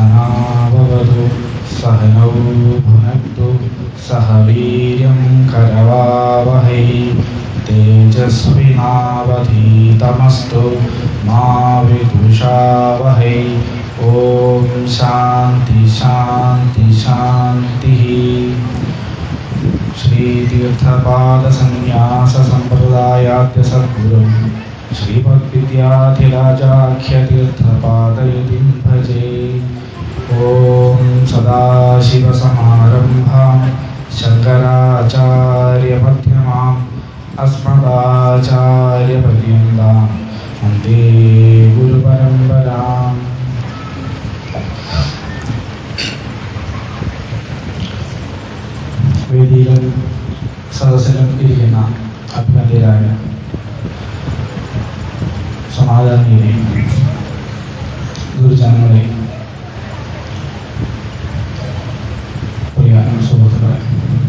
सहनाववतु सहनौ भुनक्तु सह वीर्यं करवावहै तेजस्विनावधीतमस्तु मा विदुषावहै ॐ शान्ति शान्ति शान्तिः श्रीतीर्थपादसन्न्याससम्प्रदायाद्य सद्गुरुं श्रीभक्तिद्याधिराजाख्यतीर्थपादयतिं भजे ॐ सदाशिवसमारम्भां शङ्कराचार्यमध्यमाम् अस्मदाचार्यपर्यन्तां वन्दे गुरुपरम्पराम् വേദിയിലും സദസ്സിലും ഇരിക്കുന്ന അഭിനന്ദരായ സമാധാനികളെ ഗുരുജനങ്ങളെ പ്രിയ സുഹൃത്തുക്കളെ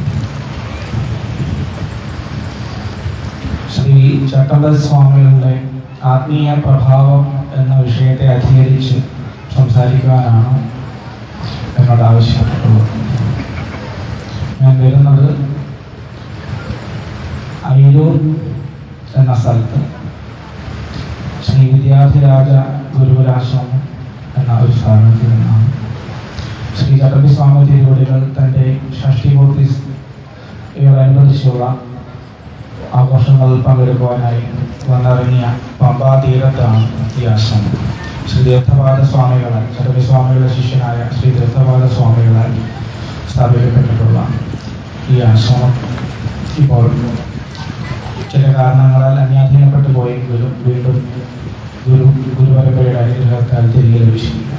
ശ്രീ ചട്ടമ്പൽ സ്വാമികളുടെ ആത്മീയ പ്രഭാവം എന്ന വിഷയത്തെ അധികരിച്ച് സംസാരിക്കുവാനാണ് എന്നോട് ആവശ്യപ്പെട്ടുള്ളത് ഞാൻ വരുന്നത് അയിരൂർ എന്ന സ്ഥലത്ത് ശ്രീ വിദ്യാധിരാജ ഗുരുകുലാശ്രമം എന്ന ഒരു സ്ഥാപനത്തിൽ നിന്നാണ് ശ്രീ ചട്ടമ്പി സ്വാമി തിരുവടികൾ തൻ്റെ ഷഷ്ടിപൂർത്തി ഇവരനുബന്ധിച്ചുള്ള ആഘോഷങ്ങളിൽ പങ്കെടുക്കുവാനായി വന്നിറങ്ങിയ പമ്പാ തീരത്താണ് ഈ ആശ്രമം ശ്രീ തീർത്ഥപാദ സ്വാമികളാൽ ചട്ടമ്പി സ്വാമികളുടെ ശിഷ്യനായ ശ്രീ തീർത്ഥപാദ സ്വാമികളാൽ സ്ഥാപിക്കപ്പെട്ടിട്ടുള്ള ഈ ആശ്രമം ഇപ്പോൾ ചില കാരണങ്ങളാൽ അന്യാധീനപ്പെട്ടു പോയെങ്കിലും വീണ്ടും ഗുരു ഗുരുപരമ്പരയുടെ അനുഗ്രഹത്താൽ തിരികെ ലഭിച്ചിരിക്കുന്നു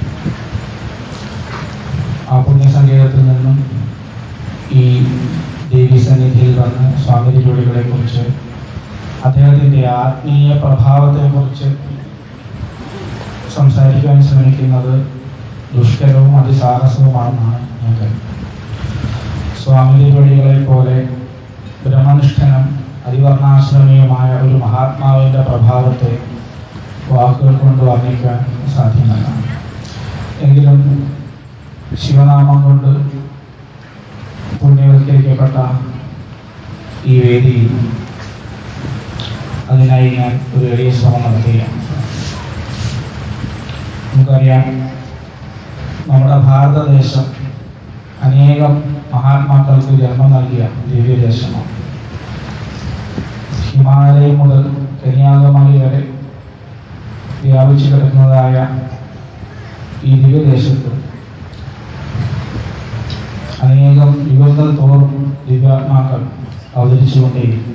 ആ പുണ്യസങ്കേതത്തിൽ നിന്നും ഈ ദേവി സന്നിധിയിൽ വന്ന് സ്വാമി തിരുവടികളെ കുറിച്ച് അദ്ദേഹത്തിൻ്റെ ആത്മീയ പ്രഭാവത്തെക്കുറിച്ച് സംസാരിക്കാൻ ശ്രമിക്കുന്നത് ദുഷ്കരവും അതിസാഹസവുമാണെന്നാണ് ഞാൻ കരുതുന്നത് സ്വാമി തിരുവടികളെ പോലെ ബ്രഹ്മനിഷ്ഠനും അതിവർണാശ്രമീയമായ ഒരു മഹാത്മാവിൻ്റെ പ്രഭാവത്തെ വാക്കുകൾ കൊണ്ട് വർണ്ണിക്കാൻ സാധ്യമല്ല എങ്കിലും ശിവനാമം കൊണ്ട് പുണ്യവൽക്കരിക്കപ്പെട്ട ഈ വേദിയിൽ അതിനായി ഞാൻ ഒരു എളിയ ശ്രമം നടത്തുകയാണ് നമുക്കറിയാം നമ്മുടെ ഭാരതദേശം അനേകം മഹാത്മാക്കൾക്ക് ജന്മം നൽകിയ ദിവ്യദേശമാണ് ഹിമാലയം മുതൽ കന്യാകുമാരി വരെ വ്യാപിച്ചു കിടക്കുന്നതായ ഈ ദിവ്യദേശത്ത് അനേകം യുഗങ്ങൾ തോറും ദിവ്യാത്മാക്കൾ അവതരിച്ചുകൊണ്ടേയിരിക്കും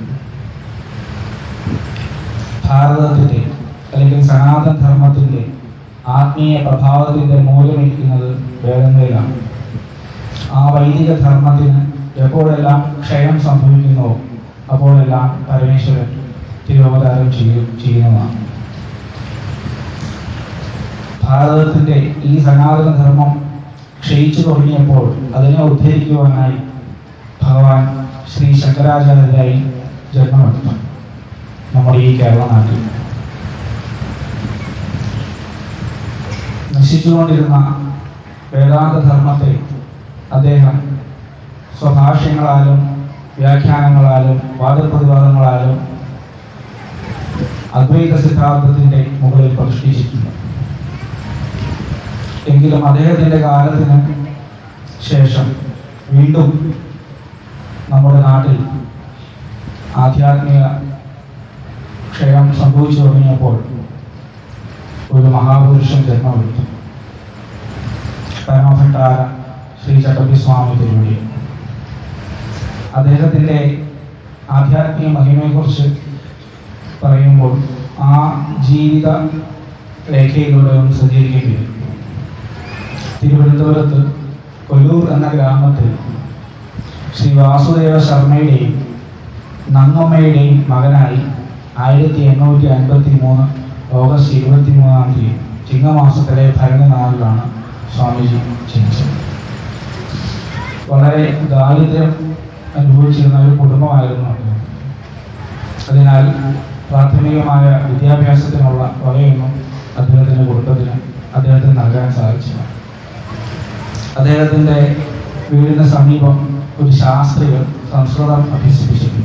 ഭാരതത്തിൻ്റെ അല്ലെങ്കിൽ സനാതന ധർമ്മത്തിൻ്റെ ആത്മീയ പ്രഭാവത്തിൻ്റെ മൂലമിരിക്കുന്നത് വേദങ്ങളിലാണ് ആ വൈദിക ധർമ്മത്തിന് എപ്പോഴെല്ലാം ക്ഷയം സംഭവിക്കുന്നുവോ അപ്പോഴെല്ലാം പരമേശ്വരൻ തിരുവവതാരം ചെയ്യും ചെയ്യുന്നതാണ് ഭാരതത്തിൻ്റെ ഈ സനാതന ധർമ്മം ക്ഷയിച്ചു തുടങ്ങിയപ്പോൾ അതിനെ ഉദ്ധരിക്കുവാനായി ഭഗവാൻ ശ്രീ ശങ്കരാചാര്യരായി ജന്മമെടുത്തു നമ്മുടെ ഈ കേരള നാട്ടിൽ നശിച്ചുകൊണ്ടിരുന്ന വേദാന്ത ധർമ്മത്തെ അദ്ദേഹം സ്വഭാഷ്യങ്ങളാലും വ്യാഖ്യാനങ്ങളാലും വാദപ്രതിവാദങ്ങളാലും അദ്വൈത സിദ്ധാന്തത്തിന്റെ മുകളിൽ പ്രതിഷ്ഠിച്ചിട്ടുണ്ട് എങ്കിലും അദ്ദേഹത്തിന്റെ കാലത്തിന് ശേഷം വീണ്ടും നമ്മുടെ നാട്ടിൽ ആധ്യാത്മിക ക്ഷയം സംഭവിച്ചു തുടങ്ങിയപ്പോൾ ഒരു മഹാപുരുഷൻ ജന്മമെടുത്തു പരമഭട്ടാര ശ്രീ ചട്ടമ്പി സ്വാമി തിരുവടി അദ്ദേഹത്തിൻ്റെ ആധ്യാത്മിക മഹിമയെക്കുറിച്ച് പറയുമ്പോൾ ആ ജീവിത രേഖയിലൂടെ ഒന്ന് സഞ്ചരിക്കേണ്ടി വരും തിരുവനന്തപുരത്ത് കൊല്ലൂർ എന്ന ഗ്രാമത്തിൽ ശ്രീ വാസുദേവ ശർമ്മയുടെയും നങ്ങമ്മയുടെയും മകനായി ആയിരത്തി എണ്ണൂറ്റി അൻപത്തി മൂന്ന് ഓഗസ്റ്റ് ഇരുപത്തി മൂന്നാം തീയതി ചിങ്ങമാസത്തിലെ ഭരണനാളിലാണ് സ്വാമിജി ജനിച്ചത് വളരെ ദാരിദ്ര്യം അനുഭവിച്ചിരുന്ന ഒരു കുടുംബമായിരുന്നു അദ്ദേഹം അതിനാൽ പ്രാഥമികമായ വിദ്യാഭ്യാസത്തിനുള്ള വകയൊന്നും അദ്ദേഹത്തിൻ്റെ കുടുംബത്തിന് അദ്ദേഹത്തിന് നൽകാൻ സാധിച്ചില്ല അദ്ദേഹത്തിൻ്റെ വീടിന് സമീപം ഒരു ശാസ്ത്രികൾ സംസ്കൃതം അഭ്യസിപ്പിച്ചിരുന്നു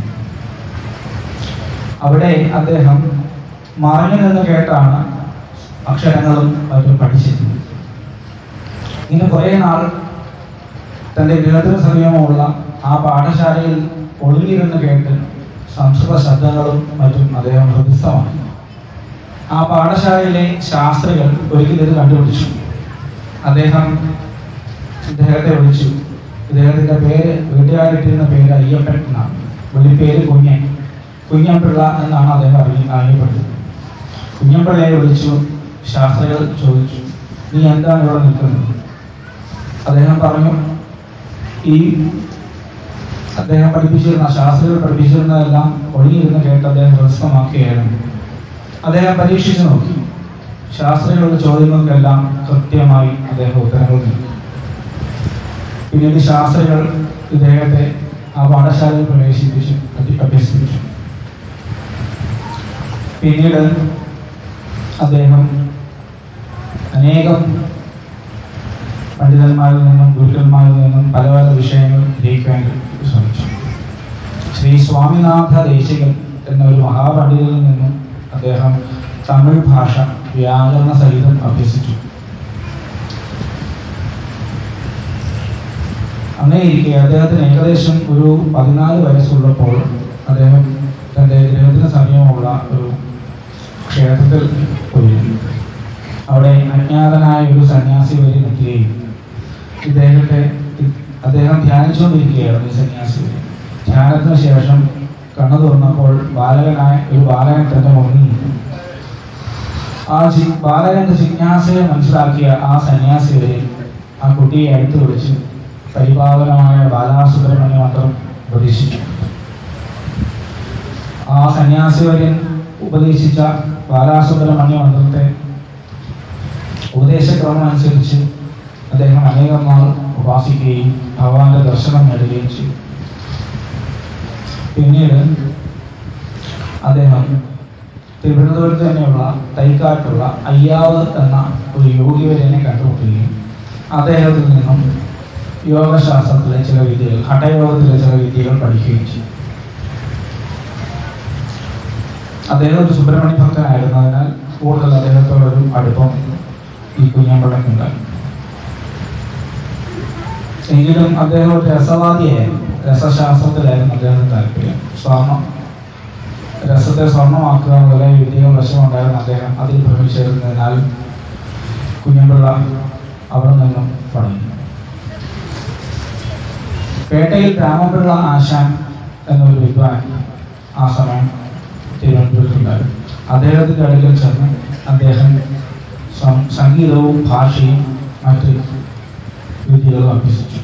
അവിടെ അദ്ദേഹം മറിഞ്ഞു നിന്ന് കേട്ടാണ് അക്ഷരങ്ങളും മറ്റും പഠിച്ചിരുന്നത് ഇങ്ങനെ കുറേ നാൾ തൻ്റെ ഗൃഹത്തിന് സമീപമുള്ള ആ പാഠശാലയിൽ ഒളിഞ്ഞിരുന്ന് കേട്ട് സംസ്കൃത ശബ്ദങ്ങളും മറ്റും അദ്ദേഹം ഹൃദയസ്ഥമാക്കി ആ പാഠശാലയിലെ ശാസ്ത്രികൾ ഒരിക്കലും ഇത് കണ്ടുപിടിച്ചു അദ്ദേഹം ഇദ്ദേഹത്തെ വിളിച്ചു ഇദ്ദേഹത്തിന്റെ പേര് വീട്ടുകാരിട്ടിരുന്ന പേര് അയ്യപ്പൻ എന്നാണ് വിളിപ്പേര് കുഞ്ഞൻ കുഞ്ഞൻപിള്ള എന്നാണ് അദ്ദേഹം അറിയ അറിയപ്പെട്ടത് കുഞ്ഞൻപിള്ളയെ വിളിച്ചു ശാസ്ത്രികൾ ചോദിച്ചു നീ എന്താണ് ഇവിടെ നിൽക്കുന്നത് അദ്ദേഹം പറഞ്ഞു ഈ അദ്ദേഹം പഠിപ്പിച്ചിരുന്ന ശാസ്ത്രികൾ പഠിപ്പിച്ചിരുന്നതെല്ലാം ഒഴിഞ്ഞിരുന്ന് കേട്ട് അദ്ദേഹം ഹ്രസ്വമാക്കുകയായിരുന്നു അദ്ദേഹം പരീക്ഷിച്ചു നോക്കി ശാസ്ത്രികളുടെ ചോദ്യങ്ങൾക്കെല്ലാം കൃത്യമായി അദ്ദേഹം ഉത്തരങ്ങൾ നൽകി പിന്നീട് ശാസ്ത്രികൾ ഇദ്ദേഹത്തെ ആ പാഠശാലയിൽ പ്രവേശിപ്പിച്ചു അഭ്യ- അഭ്യസിപ്പിച്ചു പിന്നീട് അദ്ദേഹം അനേകം പണ്ഡിതന്മാരിൽ നിന്നും ഗുരുക്കന്മാരിൽ നിന്നും പല പല വിഷയങ്ങൾ ഗ്രഹിക്കാൻ ശ്രമിച്ചു ശ്രീ സ്വാമിനാഥ ദേശികൻ എന്ന ഒരു മഹാപണ്ഡിതനിൽ നിന്നും അദ്ദേഹം തമിഴ് ഭാഷ വ്യാകരണ സഹിതം അഭ്യസിച്ചു അങ്ങനെ ഇരിക്കെ അദ്ദേഹത്തിന് ഏകദേശം ഒരു പതിനാല് വയസ്സുള്ളപ്പോൾ അദ്ദേഹം തൻ്റെ ഗൃഹത്തിന് സമീപമുള്ള ഒരു ക്ഷേത്രത്തിൽ പോയിരുന്നു അവിടെ അജ്ഞാതനായ ഒരു സന്യാസി വരി നിൽക്കുകയും ഇദ്ദേഹത്തെ അദ്ദേഹം ധ്യാനിച്ചുകൊണ്ടിരിക്കുകയായിരുന്നു ഈ സന്യാസി ധ്യാനത്തിന് ശേഷം കണ്ണു തുറന്നപ്പോൾ ബാലകനായ ഒരു ബാലകൻ തന്റെ മുന്നിൽ നിന്നു ആ ജി- ബാലകന്റെ ജിജ്ഞാസയെ മനസ്സിലാക്കിയ ആ സന്യാസി വരെ ആ കുട്ടിയെ അടുത്ത് വിളിച്ച് പരിപാവനമായ ബാലാസുബ്രഹ്മണ്യ മന്ത്രം ഉപദേശിച്ചു ആ സന്യാസിവര്യൻ ഉപദേശിച്ച ബാലാസുബ്രഹ്മണ്യ മന്ത്രത്തെ ഉപദേശക്രമം അനുസരിച്ച് അദ്ദേഹം അനേകം നാൾ ഉപാസിക്കുകയും ഭഗവാന്റെ ദർശനം നേടുകയും ചെയ്തു പിന്നീട് അദ്ദേഹം തിരുവനന്തപുരത്ത് തന്നെയുള്ള തൈക്കാട്ടുള്ള അയ്യാവ് എന്ന ഒരു യോഗിവര്യനെ കണ്ടുമുട്ടുകയും അദ്ദേഹത്തിൽ നിന്നും യോഗശാസ്ത്രത്തിലെ ചില വിദ്യകൾ ഹഠയോഗത്തിലെ ചില വിദ്യകൾ പഠിക്കുകയും ചെയ്തു അദ്ദേഹം ഒരു സുബ്രഹ്മണ്യ ഭക്തനായിരുന്നതിനാൽ കൂടുതൽ അദ്ദേഹത്തോടൊരു അടുപ്പം ഈ കുഞ്ഞമ്പളക്കുണ്ടായി എങ്കിലും അദ്ദേഹം ഒരു രസവാദിയായിരുന്നു രസശാസ്ത്രത്തിലായിരുന്നു അദ്ദേഹത്തിന് താല്പര്യം സ്വർണം രസത്തെ സ്വർണ്ണമാക്കുക മുതലായ വിദ്യകൾ വശമുണ്ടായിരുന്ന അദ്ദേഹം അതിൽ ഭ്രമിച്ചിരുന്നതിനാൽ കുഞ്ഞമ്പിള്ള അവിടെ നിന്നും പഠിച്ചു പേട്ടയിൽ രാമപിള്ള ആശാൻ എന്നൊരു വിദ്വാൻ ആ സമയം തിരുവനന്തപുരത്തുണ്ടായിരുന്നു അദ്ദേഹത്തിന്റെ അടുക്കൽ ചെന്ന് അദ്ദേഹം സം- സംഗീതവും ഭാഷയും മറ്റ് വിദ്യകളും അഭ്യസിച്ചു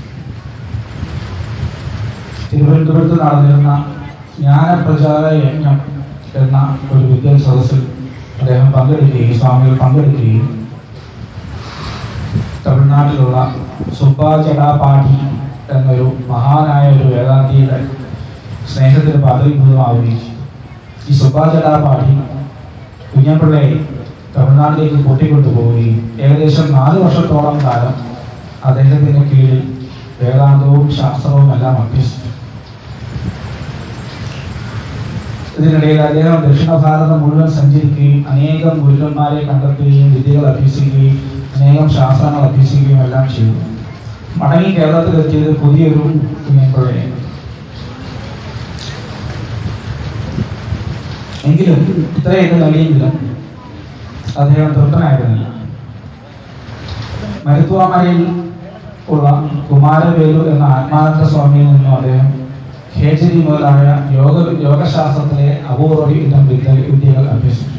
തിരുവനന്തപുരത്ത് നടന്നിരുന്ന ജ്ഞാനപ്രചാര യജ്ഞം എന്ന ഒരു വിദ്യാ സദസ്സിൽ അദ്ദേഹം പങ്കെടുക്കുകയും സ്വാമികൾ പങ്കെടുക്കുകയും തമിഴ്നാട്ടിലുള്ള സുബ്ബാചടാപാഠി എന്നൊരു മഹാനായ ഒരു വേദാന്തിയുടെ സ്നേഹത്തിന് പദവിഭൂതമാവുകയും ചെയ്തു ഈ സുബ്ബാചടാപാഠി കുഞ്ഞമ്പിള്ളയെ തമിഴ്നാട്ടിലേക്ക് കൂട്ടിക്കൊണ്ടുപോവുകയും ഏകദേശം നാല് വർഷത്തോളം കാലം അദ്ദേഹത്തിന് കീഴിൽ വേദാന്തവും ശാസ്ത്രവും എല്ലാം അഭ്യസിച്ചു ഇതിനിടയിൽ അദ്ദേഹം ദക്ഷിണ ഭാരതം മുഴുവൻ സഞ്ചരിക്കുകയും അനേകം ഗുരുക്കന്മാരെ കണ്ടെത്തുകയും വിദ്യകൾ അഭ്യസിക്കുകയും അനേകം ശാസ്ത്രങ്ങൾ അഭ്യസിക്കുകയും എല്ലാം ചെയ്തു മടങ്ങി കേരളത്തിലെത്തിയത് പുതിയൊരു കുഞ്ഞിപ്പിള്ളയെ എങ്കിലും ഇത്രയൊക്കെ കഴിയുന്നില്ല അദ്ദേഹം തൃപ്തനായിരുന്നില്ല മരുത്വാമലയിൽ ഉള്ള കുമാരവേലു എന്ന ആത്മാനന്ദ സ്വാമിയിൽ നിന്നും അദ്ദേഹം ഹേജരി മുതലായ യോഗ യോഗശാസ്ത്രത്തിലെ അപൂർവ ഇനം വിദ്യ വിദ്യകൾ അഭ്യസിച്ചു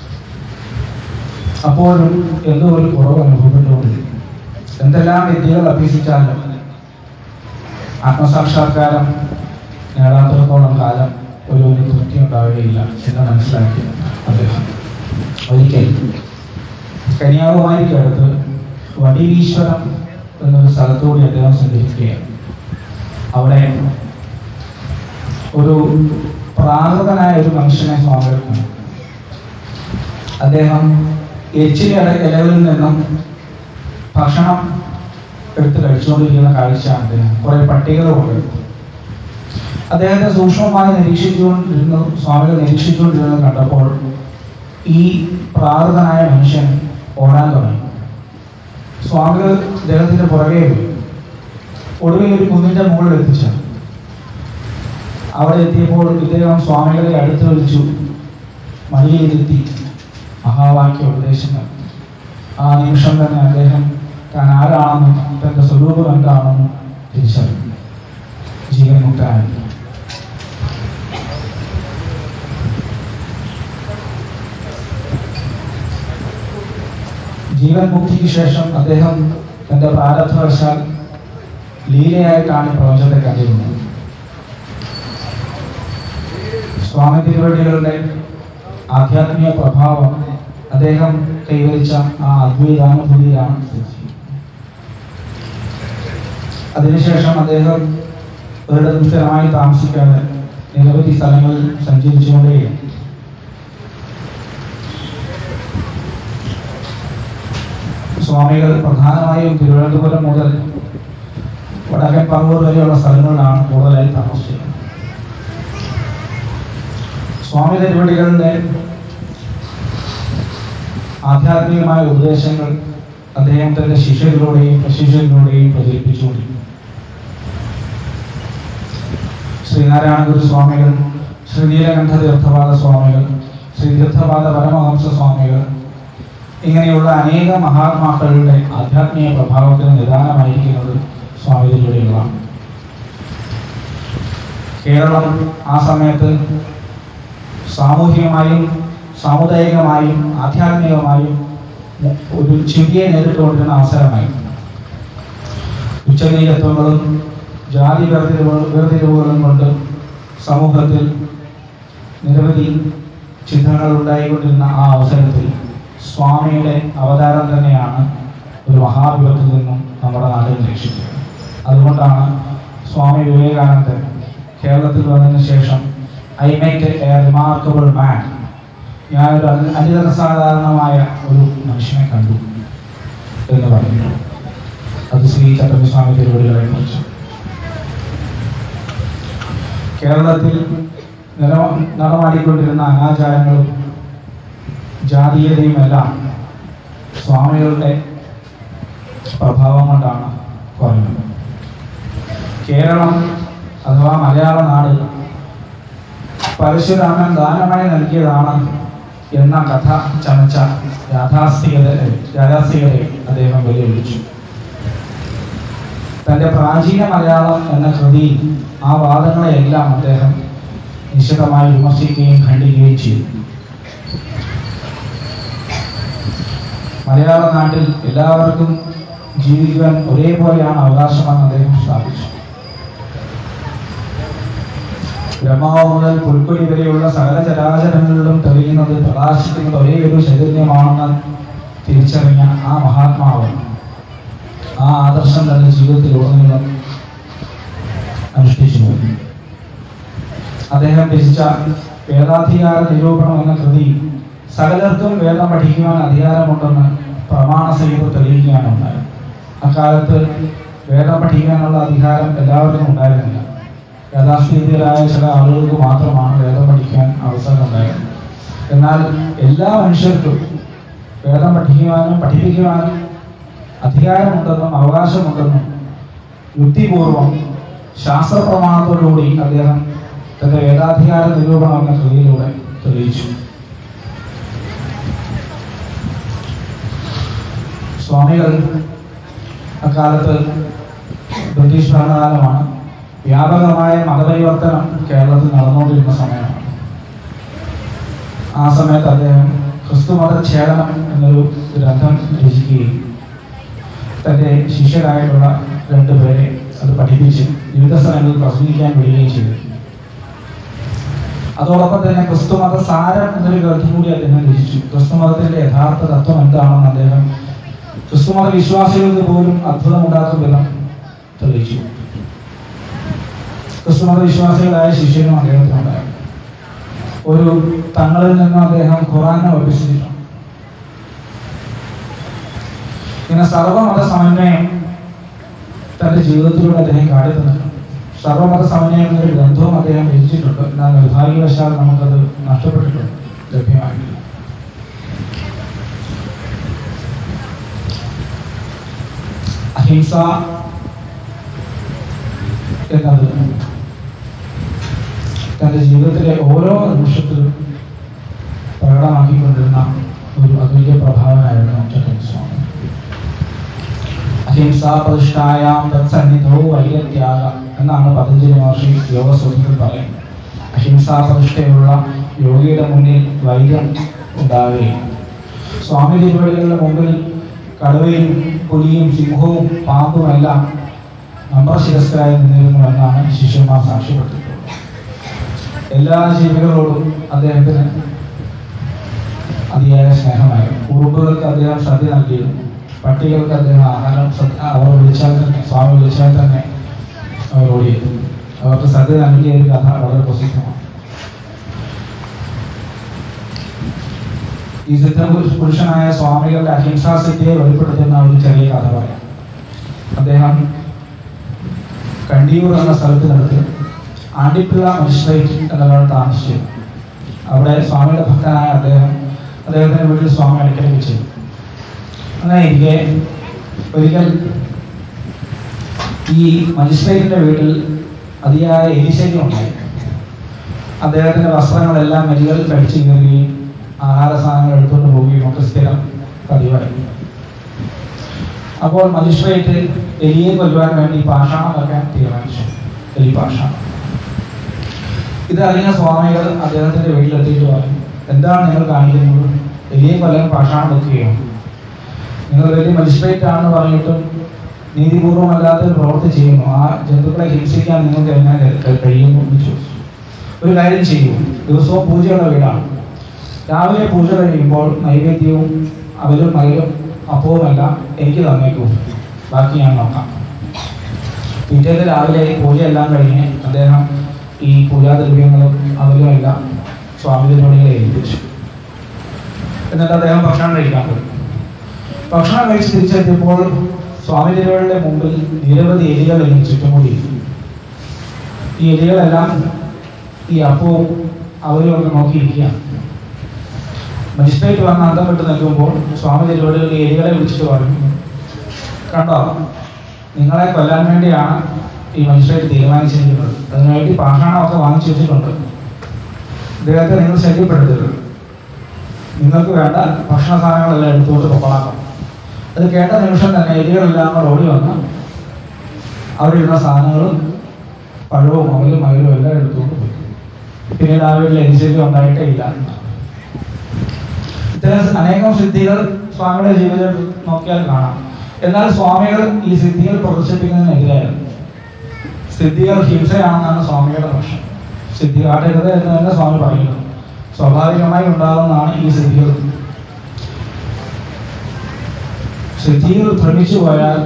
അപ്പോഴും എന്തോ ഒരു കുറവ് അനുഭവപ്പെട്ടുകൊണ്ടിരുന്നു എന്തെല്ലാം വിദ്യകൾ അഭ്യസിച്ചാലും ആത്മസാക്ഷാത്കാരം നേടാത്തിടത്തോളം കാലം ഒരു ഒരു തൃപ്തി ഉണ്ടാവുകയില്ല എന്ന് മനസ്സിലാക്കി അദ്ദേഹം ഒരിക്കൽ കന്യാകുമാരിക്ക് അടുത്ത് വടീശ്വരം എന്നൊരു സ്ഥലത്തുകൂടി അദ്ദേഹം സഞ്ചരിക്കുകയാണ് അവിടെ ഒരു പ്രാകൃതനായ ഒരു മനുഷ്യനെ സ്വാമികൾ കണ്ടു അദ്ദേഹം എച്ചിലെ ഇല- ഇലകളിൽ നിന്നും ഭക്ഷണം എടുത്ത് കഴിച്ചുകൊണ്ടിരിക്കുന്ന കാഴ്ചയാണ് അദ്ദേഹം കുറെ പട്ടികകളുണ്ട് അദ്ദേഹത്തെ സൂക്ഷ്മമായി നിരീക്ഷിച്ചുകൊണ്ടിരുന്നു സ്വാമികൾ നിരീക്ഷിച്ചുകൊണ്ടിരുന്നത് കണ്ടപ്പോൾ ഈ പ്രാകൃതനായ മനുഷ്യൻ ഓടാൻ തുടങ്ങി സ്വാമികൾ അദ്ദേഹത്തിന്റെ പുറകെ പോയി ഒടുവിൽ ഒരു കുന്നിന്റെ മുകളിൽ എത്തിച്ചു അവിടെ എത്തിയപ്പോൾ ഇദ്ദേഹം സ്വാമികളെ അടുത്ത് വിളിച്ചു മടിയിലിരുത്തി മഹാവാക്യ ഉപദേശങ്ങൾ ആ നിമിഷം തന്നെ അദ്ദേഹം താൻ ആരാണെന്നും തന്റെ സ്വരൂപം എന്താണെന്നും തിരിച്ചറിഞ്ഞു ജീവൻ മുക്തനായി ജീവൻ മുക്തിക്ക് ശേഷം അദ്ദേഹം തന്റെ പ്രാരബ്ധവശാൽ ലീലയായിട്ടാണ് ഈ പ്രപഞ്ചത്തെ കണ്ടിരുന്നത് സ്വാമി തിരുവടികളുടെ ആധ്യാത്മിക പ്രഭാവം അദ്ദേഹം കൈവരിച്ച ആ അദ്വൈതാനുഭൂതിയിലാണ് സ്ഥിതി ചെയ്യുന്നത്. അതിനുശേഷം അദ്ദേഹം ഒരിടത്തും സ്ഥിരമായി താമസിക്കാതെ നിരവധി സ്ഥലങ്ങളിൽ സഞ്ചരിച്ചുകൊണ്ടേയിരുന്നു സ്വാമികൾ പ്രധാനമായും തിരുവനന്തപുരം മുതൽ വടക്കൻ പറവൂർ വരെയുള്ള സ്ഥലങ്ങളിലാണ് കൂടുതലായി താമസിക്കുന്നത് സ്വാമി തിരുവടികളുടെ ആധ്യാത്മികമായ ഉപദേശങ്ങൾ അദ്ദേഹം തന്റെ ശിഷ്യരിലൂടെയും പ്രശിഷ്യരിലൂടെയും പ്രചരിപ്പിച്ചുകൊണ്ടിരുന്നു ശ്രീനാരായണ ഗുരു സ്വാമികൾ ശ്രീ നീലകണ്ഠ തീർത്ഥപാദ സ്വാമികൾ ശ്രീ തീർത്ഥപാദ പരമഹംസ സ്വാമികൾ ഇങ്ങനെയുള്ള അനേക മഹാത്മാക്കളുടെ ആധ്യാത്മിക പ്രഭാവത്തിന് നിദാനമായിരിക്കുന്നത് സ്വാമി തിരുവടികളാണ് കേരളം ആ സമയത്ത് സാമൂഹികമായും സാമുദായികമായും ആധ്യാത്മികമായും മു- ഒരു ചിന്തയെ നേരിട്ടുകൊണ്ടിരുന്ന അവസരമായി ഉച്ചനീചത്വങ്ങളും ജാതി വേർതിരിവുകൾ വേർതിരിവുകളും കൊണ്ട് സമൂഹത്തിൽ നിരവധി ചിന്തകൾ ഉണ്ടായിക്കൊണ്ടിരുന്ന ആ അവസരത്തിൽ സ്വാമിയുടെ അവതാരം തന്നെയാണ് ഒരു മഹാവിപത്തിൽ നിന്നും നമ്മുടെ നാടിനെ രക്ഷിച്ചത് അതുകൊണ്ടാണ് സ്വാമി വിവേകാനന്ദൻ കേരളത്തിൽ വന്നതിന് ശേഷം I make a remarkable man ഞാനൊരു അനി- അനിതരസാധാരണമായ ഒരു മനുഷ്യനെ കണ്ടു എന്ന് പറഞ്ഞു അത് ശ്രീ ചട്ടമ്പിസ്വാമി തിരുവടികളെ കുറിച്ച് കേരളത്തിൽ നില- നടമാടിക്കൊണ്ടിരുന്ന അനാചാരങ്ങളും ജാതീയതയുമെല്ലാം സ്വാമികളുടെ പ്രഭാവം കൊണ്ടാണ് കുറഞ്ഞത് കേരളം അഥവാ മലയാള നാട് പരശുരാമൻ ദാനമായി നൽകിയതാണ് എന്ന കഥ ചമച്ച യാഥാസ്ഥികത യാഥാസ്ഥികതയെ അദ്ദേഹം വെല്ലുവിളിച്ചു തന്റെ പ്രാചീന മലയാളം എന്ന കൃതിയിൽ ആ വാദങ്ങളെയെല്ലാം അദ്ദേഹം നിശിതമായി വിമർശിക്കുകയും ഖണ്ഡിക്കുകയും ചെയ്തു മലയാള നാട്ടിൽ എല്ലാവർക്കും ജീവിക്കുവാൻ ഒരേപോലെയാണ് അവകാശമെന്ന് അദ്ദേഹം സ്ഥാപിച്ചു ബ്രഹ്മാവ് മുതൽ പുൽക്കൊടി വരെയുള്ള സകല ചരാചരങ്ങളിലും തെളിയുന്നത് പ്രകാശിക്കുന്നത് ഒരേ ഒരു ചൈതന്യമാണെന്ന് തിരിച്ചറിഞ്ഞ ആ മഹാത്മാവ് ആ ആദർശം തന്റെ ജീവിതത്തിൽ ഉടനീളം അനുഷ്ഠിച്ചു പോയി അദ്ദേഹം രചിച്ച വേദാധികാര നിരൂപണം എന്ന കൃതി സകലർക്കും വേദം പഠിക്കുവാൻ അധികാരമുണ്ടെന്ന് പ്രമാണ സഹിതം തെളിയിക്കാനുണ്ടായി അക്കാലത്ത് വേദം പഠിക്കാനുള്ള അധികാരം എല്ലാവർക്കും ഉണ്ടായിരുന്നില്ല യഥാസ്ഥിതിയരായ ചില ആളുകൾക്ക് മാത്രമാണ് വേദം പഠിക്കാൻ അവസരം ഉണ്ടായത് എന്നാൽ എല്ലാ മനുഷ്യർക്കും വേദം പഠിക്കുവാനും പഠിപ്പിക്കുവാനും അധികാരമുണ്ടെന്നും അവകാശമുണ്ടെന്നും യുക്തിപൂർവം ശാസ്ത്രപ്രമാണത്തോടുകൂടി അദ്ദേഹം തന്റെ വേദാധികാര നിരൂപണം എന്ന കൃതിയിലൂടെ തെളിയിച്ചു സ്വാമികൾ അക്കാലത്ത് ബ്രിട്ടീഷ് ഭരണകാലമാണ് വ്യാപകമായ മതപരിവർത്തനം കേരളത്തിൽ നടന്നുകൊണ്ടിരുന്ന സമയമാണ് ആ സമയത്ത് അദ്ദേഹം ക്രിസ്തുമത ഛേദനം എന്നൊരു ഗ്രന്ഥം രചിക്കുകയും തന്റെ ശിഷ്യരായിട്ടുള്ള രണ്ടുപേരെ അത് പഠിപ്പിച്ച് വിവിധ സ്ഥലങ്ങളിൽ പ്രസംഗിക്കാൻ വിടുകയും ചെയ്തു അതോടൊപ്പം തന്നെ ക്രിസ്തുമത സാരം എന്നൊരു ഗ്രന്ഥം കൂടി അദ്ദേഹം രചിച്ചു ക്രിസ്തുമതത്തിന്റെ യഥാർത്ഥ തത്വം എന്താണെന്ന് അദ്ദേഹം ക്രിസ്തുമത വിശ്വാസികൾക്ക് പോലും അത്ഭുതമുണ്ടാക്കും വിധം തെളിയിച്ചു ക്രിസ്തുമത വിശ്വാസികളായ ശിഷ്യനും അദ്ദേഹത്തിനുണ്ടായിരുന്നു ഒരു തങ്ങളിൽ നിന്നും അദ്ദേഹം ഖുറാനെ അഭ്യസിച്ചിട്ടുണ്ട് ഇങ്ങനെ സർവമത സമന്വയം തന്റെ ജീവിതത്തിലൂടെ അദ്ദേഹം കാട്ടിത്തന്നിട്ടുണ്ട് സർവമത സമന്വയം എന്നൊരു ഗ്രന്ഥവും അദ്ദേഹം രചിച്ചിട്ടുണ്ട് എന്നാൽ നിർഭാഗ്യവശാൽ നമുക്കത് നഷ്ടപ്പെട്ടിട്ടുണ്ട് ലഭ്യമായിട്ടില്ല അഹിംസ എന്നത് തന്റെ ജീവിതത്തിലെ ഓരോ നിമിഷത്തിലും പ്രകടമാക്കിക്കൊണ്ടിരുന്ന ഒരു അതുല്യ പ്രഭാവനായിരുന്നു ചട്ടസ്വാമി അഹിംസാപ്രതിഷ്ഠായാം തത്സന്നിധവും വൈരത്യാഗ എന്നാണ് പതഞ്ജലി മഹർഷി യോഗസൂത്രത്തിൽ പറയുന്നത് അഹിംസാപ്രതിഷ്ഠയുള്ള യോഗിയുടെ മുന്നിൽ വൈരം ഉണ്ടാവുകയും സ്വാമി തിരുവടികളുടെ മുമ്പിൽ കടുവയും പുലിയും സിംഹവും പാമ്പുമെല്ലാം നമ്രശിരസ്കരായി നിന്നിരുന്നു എന്നാണ് ശിഷ്യന്മാർ സാക്ഷ്യപ്പെട്ടിട്ടുള്ളത് എല്ലാ ജീവികളോടും അദ്ദേഹത്തിന് അതിയായ സ്നേഹമായിരുന്നു ഉറുമ്പുകൾക്ക് അദ്ദേഹം ശ്രദ്ധ നൽകിയിരുന്നു പട്ടികൾക്ക് അദ്ദേഹം ആഹാരം ശ്രദ്ധ അവർ വിളിച്ചാൽ തന്നെ സ്വാമി വിളിച്ചാൽ തന്നെ അവർ ഓടിയെത്തും അവർക്ക് ശ്രദ്ധ നൽകിയ ഒരു കഥ വളരെ പ്രസിദ്ധമാണ് ഈ സിദ്ധ പുരുഷനായ സ്വാമികളുടെ അഹിംസാസിദ്ധിയെ വെളിപ്പെടുത്തുന്ന ഒരു ചെറിയ കഥ പറയാം അദ്ദേഹം കണ്ടിയൂർ എന്ന സ്ഥലത്തിനടുത്ത് ആണ്ടിപ്പിള്ള മജിസ്ട്രേറ്റ് എന്നൊരാൾ താമസിച്ചു അവിടെ സ്വാമിയുടെ ഭക്തനായ അദ്ദേഹം അദ്ദേഹത്തിന്റെ വീട്ടിൽ സ്വാമി ഇടയ്ക്കിടയ്ക്ക് ചെയ്തു അങ്ങനെ ഇരിക്കെ ഒരിക്കൽ ഈ മജിസ്ട്രേറ്റിന്റെ വീട്ടിൽ അതിയായ എലിശല്യം ഉണ്ടായി അദ്ദേഹത്തിന്റെ വസ്ത്രങ്ങളെല്ലാം എലികൾ കടിച്ചു കയറുകയും ആഹാര സാധനങ്ങൾ എടുത്തുകൊണ്ട് പോവുകയും ഒക്കെ സ്ഥിരം പതിവായി അപ്പോൾ മജിസ്ട്രേറ്റ് എലിയെ കൊല്ലുവാൻ വേണ്ടി പാഷാണം വെക്കാൻ തീരുമാനിച്ചു എലി പാഷാണം ഇതറിഞ്ഞ സ്വാമികൾ അദ്ദേഹത്തിന്റെ വീട്ടിലെത്തിയിട്ട് പറഞ്ഞു എന്താണ് നിങ്ങൾ കാണിക്കുന്നത് എലിയെ കൊല്ലാൻ പാഷാണം വെക്കുകയാണ് നിങ്ങൾ വലിയ മജിസ്ട്രേറ്റ് ആണെന്ന് പറഞ്ഞിട്ടും നീതിപൂർവമല്ലാത്ത ഒരു പ്രവൃത്തി ചെയ്യുന്നു ആ ജന്തുക്കളെ ഹിംസിക്കാൻ നിങ്ങൾക്ക് എങ്ങനെ കഴി- കഴിയുന്നു എന്ന് ചോദിച്ചു ഒരു കാര്യം ചെയ്യൂ ദിവസവും പൂജയുള്ള വീടാണ് രാവിലെ പൂജ കഴിയുമ്പോൾ നൈവേദ്യവും അവരും മകരും അപ്പവുമെല്ലാം എനിക്ക് തന്നേക്കൂ ബാക്കി ഞാൻ നോക്കാം പിറ്റേന്ന് രാവിലെ പൂജയെല്ലാം കഴിഞ്ഞ് അദ്ദേഹം ഈ പൂജാദ്രവ്യങ്ങളും അവരും എല്ലാം സ്വാമി തിരുമണികളെ ഏൽപ്പിച്ചു എന്നിട്ട് അദ്ദേഹം ഭക്ഷണം കഴിക്കാൻ പോയി ഭക്ഷണം കഴിച്ച് തിരിച്ചെത്തിയപ്പോൾ സ്വാമി തിരുവള്ളിയുടെ മുമ്പിൽ നിരവധി എലികൾ ഇതിന് ചുറ്റും കൂടി ഈ എലികളെല്ലാം ഈ അപ്പവും അവരും ഒക്കെ നോക്കിയിരിക്കുകയാണ് മജിസ്ട്രേറ്റ് വന്ന് അന്തം വിട്ട് നിൽക്കുമ്പോൾ സ്വാമി തിരുവടികൾ ഈ എലികളെ വിളിച്ചിട്ട് പറഞ്ഞു കണ്ടോ നിങ്ങളെ കൊല്ലാൻ വേണ്ടിയാണ് ഈ മജിസ്ട്രേറ്റ് തീരുമാനിച്ചിരിക്കുന്നത് അതിനുവേണ്ടി പാഷാണമൊക്കെ വാങ്ങിച്ചു വെച്ചിട്ടുണ്ട് ഇദ്ദേഹത്തെ നിങ്ങൾ ശല്യപ്പെടുത്തരുത് നിങ്ങൾക്ക് വേണ്ട ഭക്ഷണ സാധനങ്ങളെല്ലാം എടുത്തുകൊണ്ട് പൊക്കളാക്കാം അത് കേട്ട നിമിഷം തന്നെ എലികളെല്ലാം കൂടെ ഓടി വന്ന് അവിടെ ഇരുന്ന സാധനങ്ങളും പഴവും അവലും മയിലും എല്ലാം എടുത്തുകൊണ്ട് പോയി പിന്നീട് ആ വീട്ടിൽ എരിശല്യം ഉണ്ടായിട്ടേ ഇല്ല ഇത്തരം അനേകം സിദ്ധികൾ സ്വാമിയുടെ ജീവിതം നോക്കിയാൽ കാണാം എന്നാൽ സ്വാമികൾ ഈ സിദ്ധികൾ പ്രദർശിപ്പിക്കുന്നതിനെതിരായിരുന്നു സിദ്ധികൾ ഹിംസയാണെന്നാണ് സ്വാമിയുടെ പക്ഷം സിദ്ധി കാട്ടരുത് എന്ന് തന്നെ സ്വാമി പറയുന്നു സ്വാഭാവികമായി ഉണ്ടാകുന്നതാണ് ഈ സിദ്ധികൾ സിദ്ധികൾ ഭ്രമിച്ചു പോയാൽ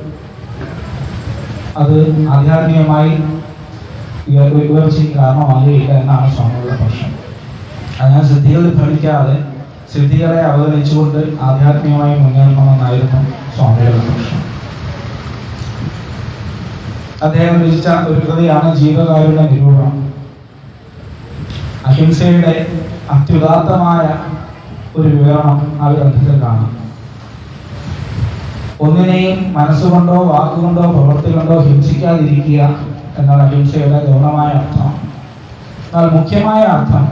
അത് ആധ്യാത്മികമായി ഉയർ- ഉയർച്ചയ്ക്ക് കാരണമാകുകയില്ല എന്നാണ് സ്വാമികളുടെ പക്ഷം അതിനാൽ സിദ്ധികളിൽ ഭ്രമിക്കാതെ സിദ്ധികളെ അവഗണിച്ചുകൊണ്ട് ആധ്യാത്മികമായി മുന്നേറണമെന്നായിരുന്നു സ്വാമികളുടെ പക്ഷം അദ്ദേഹം രചിച്ച ഒരു കൃതിയാണ് ജീവകാരുടെ നിരൂപണം അഹിംസയുടെ അത്യുദാത്തമായ ഒരു വിവരണം ആ ഗ്രന്ഥത്തിൽ കാണാം ഒന്നിനെയും മനസ്സുകൊണ്ടോ വാക്കുകൊണ്ടോ പ്രവൃത്തി കൊണ്ടോ ഹിംസിക്കാതിരിക്കുക എന്നാണ് അഹിംസയുടെ ഗൗണമായ അർത്ഥം എന്നാൽ മുഖ്യമായ അർത്ഥം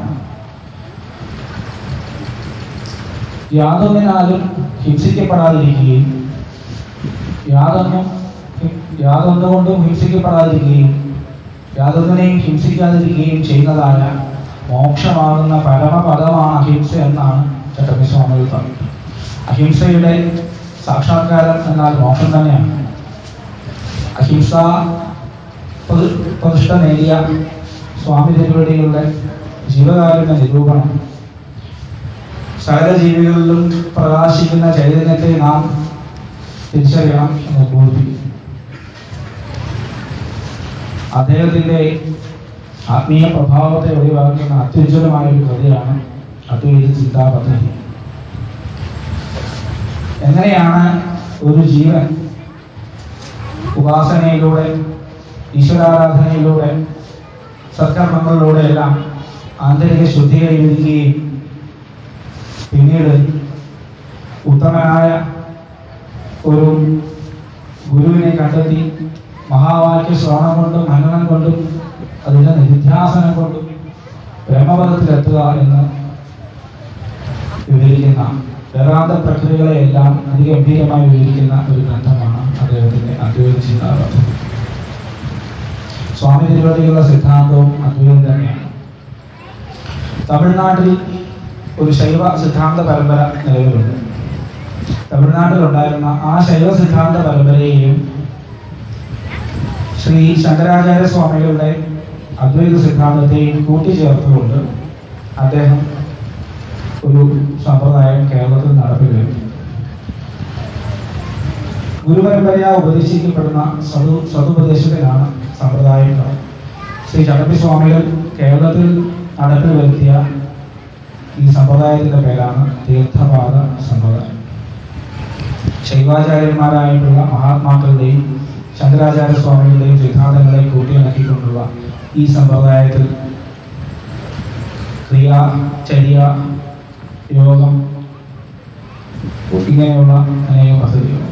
യാതൊന്നിനാലും ഹിംസിക്കപ്പെടാതിരിക്കുകയും യാതൊന്നും യാതൊന്നുകൊണ്ടും ഹിംസിക്കപ്പെടാതിരിക്കുകയും യാതൊന്നിനെയും ഹിംസിക്കാതിരിക്കുകയും ചെയ്യുന്നതായ മോക്ഷമാകുന്ന പരമപദമാണ് അഹിംസ എന്നാണ് ചട്ടമ്പി സ്വാമികൾ പറഞ്ഞത് അഹിംസയുടെ സാക്ഷാത്കാരം എന്നാൽ മോക്ഷം തന്നെയാണ് അഹിംസ പ്രതി- പ്രതിഷ്ഠ നേടിയ സ്വാമി തിരുവടികളുടെ ജീവകാരുണ്യ നിരൂപണം സകല ജീവികളിലും പ്രകാശിക്കുന്ന ചൈതന്യത്തെ നാം തിരിച്ചറിയണം എന്ന് ബോധിപ്പിക്കുന്നു അദ്ദേഹത്തിന്റെ ആത്മീയ പ്രഭാവത്തെ ഒഴിവാക്കുന്ന അത്യുജ്വലമായ ഒരു കൃതിയാണ് അദ്വൈത ചിന്താ പദ്ധതി എങ്ങനെയാണ് ഒരു ജീവൻ ഉപാസനയിലൂടെ ഈശ്വരാരാധനയിലൂടെ സത്കർമ്മങ്ങളിലൂടെ എല്ലാം ആന്തരിക ശുദ്ധി കൈവരിക്കുകയും പിന്നീട് ഉത്തമനായ ഒരു ഗുരുവിനെ കണ്ടെത്തി മഹാവാക്യ ശ്രവണം കൊണ്ടും മനനം കൊണ്ടും അതിൻ്റെ നിധ്യാസനം കൊണ്ടും ബ്രഹ്മപദത്തിലെത്തുക എന്ന് വിവരിക്കുന്ന വേദാന്ത പ്രക്രിയകളെയെല്ലാം അതിഗംഭീരമായി വിവരിക്കുന്ന ഒരു ഗ്രന്ഥമാണ് അദ്ദേഹത്തിന്റെ അദ്വൈത ചിന്താപഥം സ്വാമി തിരുവടികളുടെ സിദ്ധാന്തവും അദ്വൈതം തന്നെയാണ് തമിഴ്നാട്ടിൽ ഒരു ശൈവ സിദ്ധാന്ത പരമ്പര നിലവിലുണ്ട് തമിഴ്നാട്ടിലുണ്ടായിരുന്ന ആ ശൈവ സിദ്ധാന്ത പരമ്പരയെയും ശ്രീ ശങ്കരാചാര്യ സ്വാമികളുടെ അദ്വൈത സിദ്ധാന്തത്തെയും കൂട്ടിച്ചേർത്തുകൊണ്ട് അദ്ദേഹം ഒരു സമ്പ്രദായം കേരളത്തിൽ നടപ്പിൽ വരുത്തി ഗുരുപരമ്പരയ ഉപദേശിക്കപ്പെടുന്ന സതു സതുപദേശത്തിനാണ് സമ്പ്രദായം ശ്രീ ചട്ടമ്പി സ്വാമികൾ കേരളത്തിൽ നടപ്പിൽ വരുത്തിയ ഈ സമ്പ്രദായത്തിന്റെ പേരാണ് തീർത്ഥപാദ സമ്പ്രദായം ശൈവാചാര്യന്മാരായിട്ടുള്ള മഹാത്മാക്കളുടെയും ശങ്കരാചാര്യ സ്വാമികളുടെയും സിദ്ധാന്തങ്ങളെ കൂട്ടിയിണക്കിക്കൊണ്ടുള്ള ഈ സമ്പ്രദായത്തിൽ ക്രിയ ചര്യ യോഗം ഇങ്ങനെയുള്ള അനേകം പദ്ധതികൾ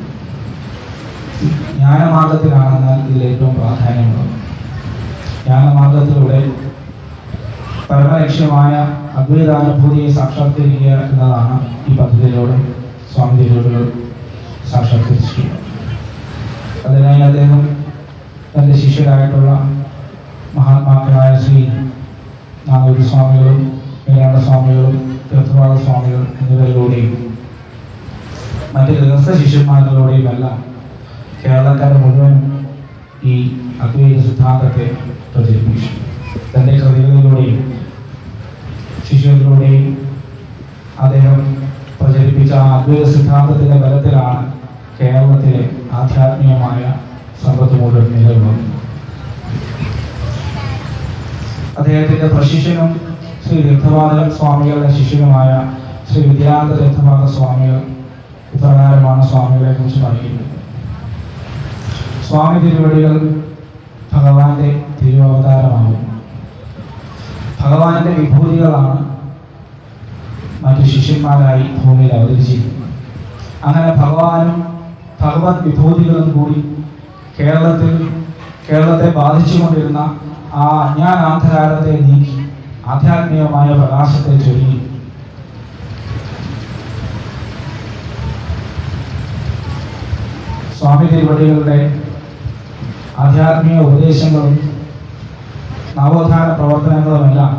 ജ്ഞാനമാർഗത്തിലാണെന്നാൽ ഇതിൽ ഏറ്റവും പ്രാധാന്യമുള്ളത് ജ്ഞാനമാർഗത്തിലൂടെ പരമലക്ഷ്യമായ അദ്വൈതാനുഭൂതിയെ സാക്ഷാത്കരിക്കുക എന്നതാണ് ഈ പദ്ധതിയിലൂടെ സ്വാമി തിരുവടികൾ സാക്ഷാത്കരിച്ചിട്ടുള്ളത് അതിനായി അദ്ദേഹം തൻ്റെ ശിഷ്യരായിട്ടുള്ള മഹാത്മാക്കളായ ശ്രീ നാഗൂരി സ്വാമികളും മേലാണ്ട സ്വാമികളും തീർത്ഥപാദ സ്വാമികൾ എന്നിവരിലൂടെയും മറ്റ് ഗൃഹസ്ഥ ശിഷ്യന്മാരിലൂടെയും എല്ലാം കേരളക്കാരെ മുഴുവൻ ഈ അദ്വൈത സിദ്ധാന്തത്തെ പ്രചരിപ്പിച്ചു തൻ്റെ കൃതികളിലൂടെയും ശിഷ്യരിലൂടെയും അദ്ദേഹം പ്രചരിപ്പിച്ച ആ അദ്വൈത സിദ്ധാന്തത്തിന്റെ ബലത്തിലാണ് കേരളത്തിലെ ആധ്യാത്മികമായ സമ്പത്ത് മുഴുവൻ നിലവിലുള്ളത് അദ്ദേഹത്തിന്റെ പ്രശിഷ്യനും ശ്രീ തീർത്ഥപാദ സ്വാമികളുടെ ശിഷ്യനുമായ ശ്രീ വിദ്യാനന്ദ തീർത്ഥപാദ സ്വാമികൾ ഇപ്രകാരമാണ് സ്വാമികളെ കുറിച്ച് പറയുന്നത് സ്വാമി തിരുവടികൾ ഭഗവാന്റെ തിരുവവതാരമാകും ഭഗവാന്റെ വിഭൂതികളാണ് മറ്റു ശിഷ്യന്മാരായി ഭൂമിയിൽ അവതരിച്ചിരിക്കുന്നത് അങ്ങനെ ഭഗവാനും ഭഗവത് വിഭൂതികളും കൂടി കേരളത്തിൽ കേരളത്തെ ബാധിച്ചുകൊണ്ടിരുന്ന ആ അജ്ഞാനാന്ധകാരത്തെ നീക്കി ആധ്യാത്മികമായ പ്രകാശത്തെ ചൊല്ലി സ്വാമി തിരുവടികളുടെ ആധ്യാത്മിക ഉപദേശങ്ങളും നവോത്ഥാന പ്രവർത്തനങ്ങളുമെല്ലാം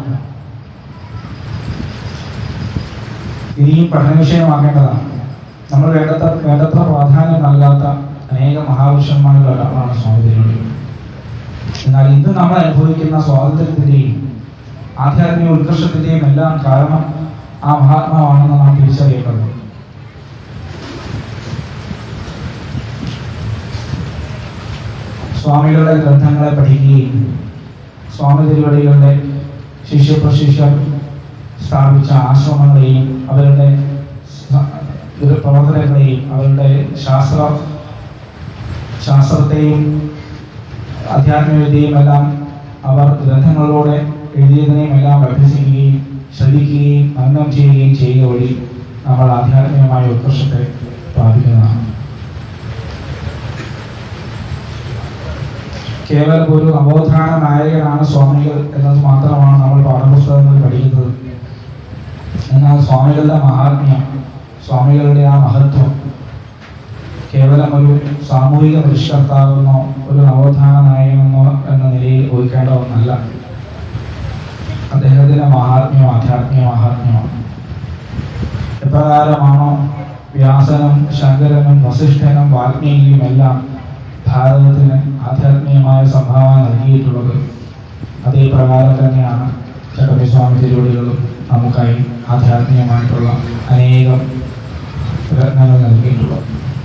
ഇനിയും പഠന വിഷയമാക്കേണ്ടതാണ് നമ്മൾ വേണ്ടത്ര വേണ്ടത്ര പ്രാധാന്യം നൽകാത്ത അനേക മഹാപുരുഷന്മാരിൽ ഒരാളാണ് സ്വാമി തിരുവടികൾ എന്നാൽ ഇന്ന് നമ്മൾ അനുഭവിക്കുന്ന സ്വാതന്ത്ര്യത്തിന്റെയും ആധ്യാത്മിക ഉത്കർഷത്തിന്റെയും എല്ലാം കാരണം ആ മഹാത്മാവാണെന്ന് നാം തിരിച്ചറിയപ്പെടുന്നു സ്വാമികളുടെ ഗ്രന്ഥങ്ങളെ പഠിക്കുകയും സ്വാമി തിരുവടികളുടെ ശിഷ്യപ്രശിഷ്യർ സ്ഥാപിച്ച ആശ്രമങ്ങളെയും അവരുടെ സ- ഇത് പ്രവർത്തനങ്ങളെയും അവരുടെ ശാസ്ത്ര ശാസ്ത്രത്തെയും ആധ്യാത്മികതയും എല്ലാം അവർ ഗ്രന്ഥങ്ങളിലൂടെ എഴുതിയതിനെയും എല്ലാം അഭ്യസിക്കുകയും ശ്രദ്ധിക്കുകയും മനനം ചെയ്യുകയും ചെയ്യുക വഴി നമ്മൾ ആധ്യാത്മികമായ ഉത്കർഷത്തെ പ്രാപിക്കുന്നതാണ് കേവലം ഒരു നവോത്ഥാന നായകനാണ് സ്വാമികൾ എന്നത് മാത്രമാണ് നമ്മൾ പാഠപുസ്തകങ്ങളിൽ പഠിക്കുന്നത് എന്നാൽ സ്വാമികളുടെ മഹാത്മ്യം സ്വാമികളുടെ ആ മഹത്വം കേവലം ഒരു സാമൂഹിക പരിഷ്കർത്താവെന്നോ ഒരു നവോത്ഥാന നായകനെന്നോ എന്ന നിലയിൽ ഒതുക്കേണ്ട ഒന്നല്ല അദ്ദേഹത്തിന്റെ മഹാത്മ്യം ആധ്യാത്മിക മഹാത്മ്യമാണ് എപ്രകാരമാണോ വ്യാസനും ശങ്കരനും വസിഷ്ഠനും വാൽമീകിയും എല്ലാം ഭാരതത്തിന് ആധ്യാത്മികമായ സംഭാവന നൽകിയിട്ടുള്ളത് അതേ പ്രകാരം തന്നെയാണ് ചട്ടമ്പി സ്വാമി തിരുവടികളും നമുക്കായി ആധ്യാത്മികമായിട്ടുള്ള അനേകം രത്നങ്ങൾ നൽകിയിട്ടുള്ളത്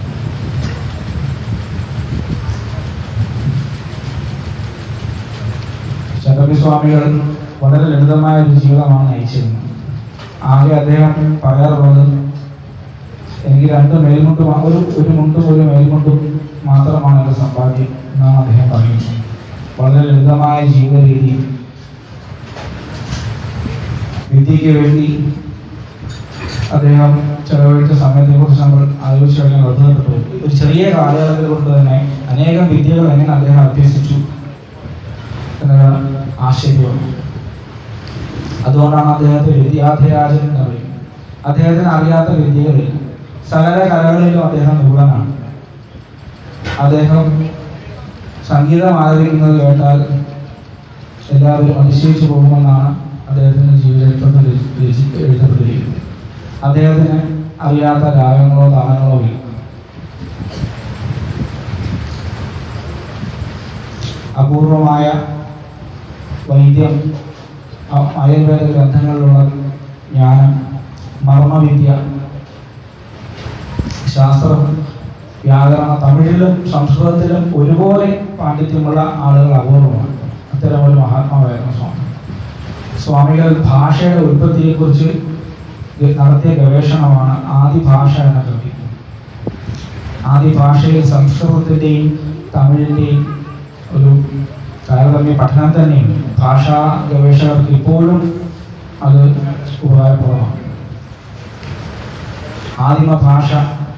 ചട്ടമ്പി സ്വാമികൾ വളരെ ലളിതമായ ഒരു ജീവിതമാണ് നയിച്ചിരുന്നത് ആകെ അദ്ദേഹം പറയാറുള്ളത് എനിക്ക് രണ്ട് മേൽമുണ്ടും ഒരു ഒരു മുണ്ടും ഒരു മേൽമുണ്ടും മാത്രമാണ് എൻ്റെ സമ്പാദ്യം എന്നാണ് അദ്ദേഹം പറയുന്നത് വളരെ ലളിതമായ ജീവിത രീതി വിദ്യയ്ക്ക് വേണ്ടി അദ്ദേഹം ചെലവഴിച്ച സമയത്തെ കുറിച്ച് നമ്മൾ ആലോചിച്ച് കഴിഞ്ഞാൽ അത്ഭുതപ്പെട്ടു പോയി. ഒരു ചെറിയ കാലയളവിൽ കൊണ്ട് തന്നെ അനേകം വിദ്യകൾ എങ്ങനെ അദ്ദേഹം അഭ്യസിച്ചു എന്നത് ആശ്ചര്യമാണ് അതുകൊണ്ടാണ് അദ്ദേഹത്തെ വിദ്യാധിരാജൻ എന്ന് പറയുന്നത് അദ്ദേഹത്തിന് അറിയാത്ത വിദ്യകളിൽ സകല കലകളിലും അദ്ദേഹം നിപുണനാണ് അദ്ദേഹം സംഗീതം ആലപിക്കുന്നത് കേട്ടാൽ എല്ലാവരും അതിശയിച്ചു പോകുമെന്നാണ് അദ്ദേഹത്തിന്റെ ജീവിതത്തിൽ രചി എഴുതപ്പെട്ടിരിക്കുന്നത് അദ്ദേഹത്തിന് അറിയാത്ത രാഗങ്ങളോ താളങ്ങളോ ഇല്ല അപൂർവമായ വൈദ്യം ആ- ആയുർവേദ ഗ്രന്ഥങ്ങളിലുള്ള ജ്ഞാനം മർമ്മവിദ്യ ശാസ്ത്രം വ്യാകരണം തമിഴിലും സംസ്കൃതത്തിലും ഒരുപോലെ പാണ്ഡിത്യമുള്ള ആളുകൾ അപൂർവമാണ് അത്തരം ഒരു മഹാത്മാവായിരുന്നു സ്വാമി സ്വാമികൾ ഭാഷയുടെ ഉൽപ്പത്തിയെക്കുറിച്ച് ഗ- നടത്തിയ ഗവേഷണമാണ് ആദി ഭാഷ എന്ന കൃതി ആദി ഭാഷയിൽ സംസ്കൃതത്തിൻ്റെയും തമിഴിൻ്റെയും ഒരു താരതമ്യ പഠനം തന്നെയുണ്ട് ഭാഷാ ഗവേഷകർക്ക് ഇപ്പോഴും അത് ഉപകാരപ്രദമാണ് ആദിമ ഭാഷ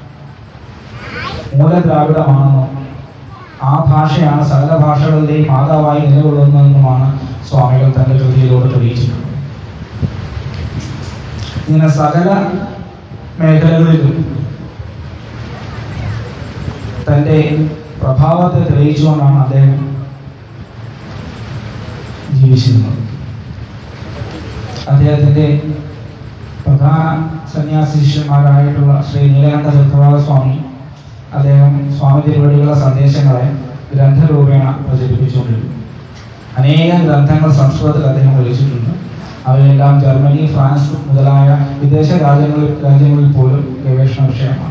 മൂലദ്രാവിഡമാണെന്നും ആ ഭാഷയാണ് സകല ഭാഷകളുടെയും മാതാവായി നിലകൊള്ളുന്നതെന്നുമാണ് സ്വാമികൾ തന്റെ കൃതിയിലൂടെ തെളിയിച്ചിട്ടുള്ളത് ഇങ്ങനെ സകല മേഖലകളിലും തന്റെ പ്രഭാവത്തെ തെളിയിച്ചുകൊണ്ടാണ് അദ്ദേഹം ജീവിച്ചിരുന്നത് അദ്ദേഹത്തിന്റെ പ്രധാന സന്യാസി ശിഷ്യന്മാരായിട്ടുള്ള ശ്രീ നീലകണ്ഠ തീർത്ഥവാദ സ്വാമി അദ്ദേഹം സ്വാമി തിരുവടികളുടെ സന്ദേശങ്ങളെ ഗ്രന്ഥരൂപേണ പ്രചരിപ്പിച്ചുകൊണ്ടിരുന്നു അനേകം ഗ്രന്ഥങ്ങൾ സംസ്കൃതത്തിൽ അദ്ദേഹം രചിച്ചിട്ടുണ്ട് അവയെല്ലാം ജർമ്മനി ഫ്രാൻസ് മുതലായ വിദേശ രാജ്യങ്ങളിൽ രാജ്യങ്ങളിൽ പോലും ഗവേഷണ വിഷയമാണ്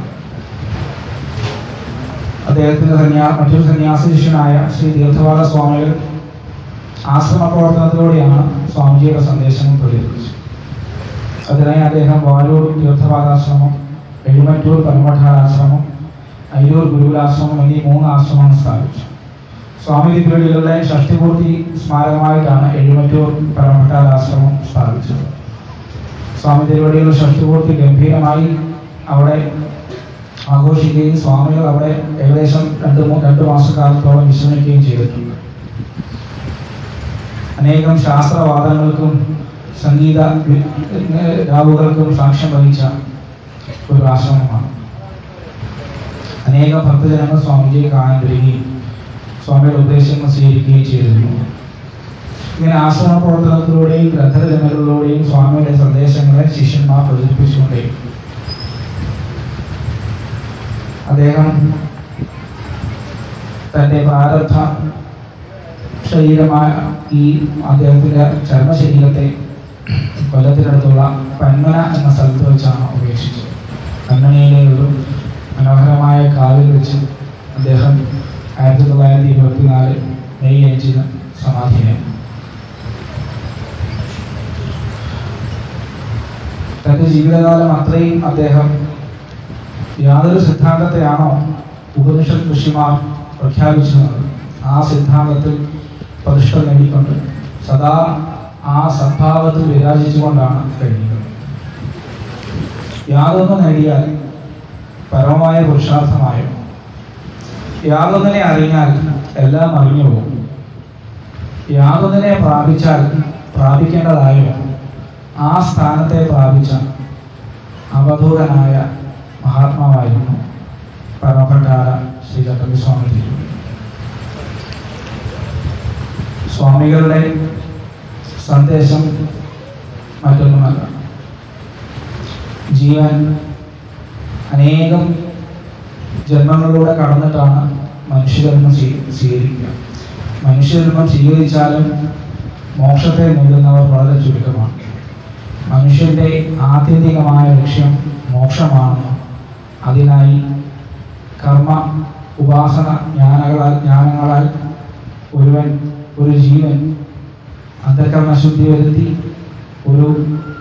അദ്ദേഹത്തിന്റെ സന്യാ മറ്റൊരു സന്യാസി ശിഷ്യനായ ശ്രീ തീർത്ഥവാദ സ്വാമികൾ ആശ്രമ പ്രവർത്തനത്തിലൂടെയാണ് സ്വാമിജിയുടെ സന്ദേശങ്ങൾ പ്രചരിപ്പിച്ചത് അതിനായി അദ്ദേഹം വാലൂർ തീർത്ഥവാദാശ്രമം എഴുമറ്റൂർ പരമഠാശ്രമം അയ്യൂർ ഗുരുകുലാശ്രമം എന്നീ മൂന്ന് ആശ്രമങ്ങൾ സ്ഥാപിച്ചു സ്വാമി തിരുവടികളുടെ ഷഷ്ടിപൂർത്തി സ്മാരകമായിട്ടാണ് എഴുമറ്റൂർ പരമഠാശ്രമം സ്ഥാപിച്ചത് സ്വാമി തിരുവടികളുടെ ഷഷ്ടിപൂർത്തി ഗംഭീരമായി അവിടെ ആഘോഷിക്കുകയും സ്വാമികൾ അവിടെ ഏകദേശം രണ്ട് മൂ രണ്ട് മാസക്കാലത്തോളം വിശ്രമിക്കുകയും ചെയ്തിട്ടുണ്ട് അനേകം ശാസ്ത്രവാദങ്ങൾക്കും സംഗീത വി- ഏഹ് രാവുകൾക്കും സാക്ഷ്യം വഹിച്ച ഒരു ആശ്രമമാണ് അനേകം ഭക്തജനങ്ങൾ സ്വാമിജിയെ കാണാൻ വരികയും സ്വാമിയുടെ ഉപദേശങ്ങൾ സ്വീകരിക്കുകയും ചെയ്തിരുന്നു ഇങ്ങനെ ആശ്രമ പ്രവർത്തനത്തിലൂടെയും ഗ്രന്ഥരചനകളിലൂടെയും സ്വാമിയുടെ സന്ദേശങ്ങളെ ശിഷ്യന്മാർ പ്രചരിപ്പിച്ചുകൊണ്ടേയിരുന്നു അദ്ദേഹം തന്റെ പ്രാരബ്ധ ശരീരമായ ഈ അദ്ദേഹത്തിന്റെ ചർമ്മശരീരത്തെ കൊല്ലത്തിനടുത്തുള്ള പന്മന എന്ന സ്ഥലത്ത് വെച്ചാണ് ഉപേക്ഷിച്ചത് പന്മനയിലെ ഒരു മനോഹരമായ കാവിൽ വെച്ച് അദ്ദേഹം ആയിരത്തി തൊള്ളായിരത്തി ഇരുപത്തിനാല് മെയ് അഞ്ചിന് സമാധിയായി തന്റെ ജീവിതകാലം അത്രയും അദ്ദേഹം യാതൊരു സിദ്ധാന്തത്തെയാണോ ഉപനിഷത്ത് ഋഷിമാർ പ്രഖ്യാപിച്ചത് ആ സിദ്ധാന്തത്തിൽ പ്രതിഷ്ഠ നേടിക്കൊണ്ട് സദാ ആ സദ്ഭാവത്തിൽ വിരാജിച്ചുകൊണ്ടാണ് കഴിയുന്നത് യാതൊന്ന് നേടിയാൽ പരമമായ പുരുഷാർത്ഥമായോ യാതൊന്നിനെ അറിഞ്ഞാൽ എല്ലാം അറിഞ്ഞു പോകും യാതൊന്നിനെ പ്രാപിച്ചാൽ പ്രാപിക്കേണ്ടതായോ ആ സ്ഥാനത്തെ പ്രാപിച്ച അവധൂതനായ മഹാത്മാവായിരുന്നു പരമഭട്ടാര ശ്രീ ചട്ടമ്പി സ്വാമി തിരുവടി സ്വാമികളുടെ സന്ദേശം മറ്റൊന്നുമല്ല ജീവൻ അനേകം ജന്മങ്ങളിലൂടെ കടന്നിട്ടാണ് മനുഷ്യജന്മം സ്വീ- സ്വീകരിക്കുക മനുഷ്യജന്മം സ്വീകരിച്ചാലും മോക്ഷത്തെ നേടുന്നവർ വളരെ ചുരുക്കമാണ് മനുഷ്യന്റെ ആത്യന്തികമായ ലക്ഷ്യം മോക്ഷമാണെന്നും അതിനായി കർമ്മ ഉപാസന ജ്ഞാനങ്ങളാൽ ജ്ഞാനങ്ങളാൽ ഒരുവൻ ഒരു ജീവൻ അന്ധകരണ ശുദ്ധി വരുത്തി ഒരു